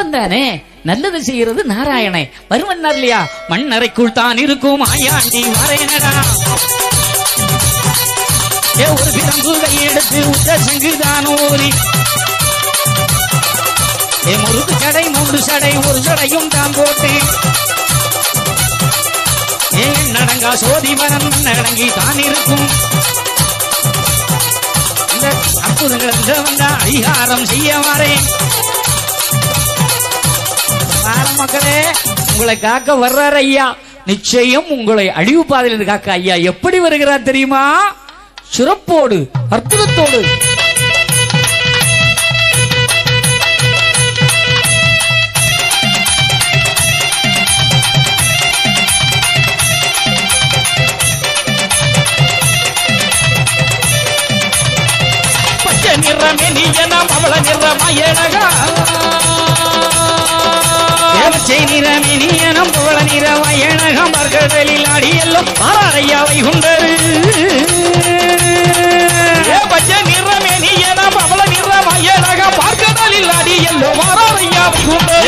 நல்லவன் தானே நல்லது செய்யறது நாராயணே வருவன் இல்லையா மண்ணறைக்குள் தான் இருக்கும் ஆயாண்டி வரேனடா ஏ ஒரு விதம்புவை எடுத்து உத்த சங்குதான் ஓரி ஏ முறுக்கு சடை மூன்று சடை ஒரு சடையும் தான் போட்டு ஏ நடங்கா சோதிவனம் நடங்கி தான் இருக்கும் இந்த அற்புதங்கள் வந்தா அதிகாரம் செய்ய வரேன் வார மக்களே உங்களை காக்க வர்றார் ஐயா நிச்சயம் உங்களை அழிவு பாதையிலிருந்து காக்க ஐயா எப்படி வருகிறார் தெரியுமா சிறப்போடு அற்புதத்தோடு பச்சை நிறமே நீ எனம் அவள நிறமயழகா தேவச்சை நிறமே நீ எனம் அவள நிறமயழகம் மர்கடலில் அடியெல்லாம் மாறாரையாவை உண்டது பச்சை நிறமே நீ எனம் அவள நிறமயழகம் பார்க்கடலில் அடியெல்லாம் மாறாரையாவை உண்டது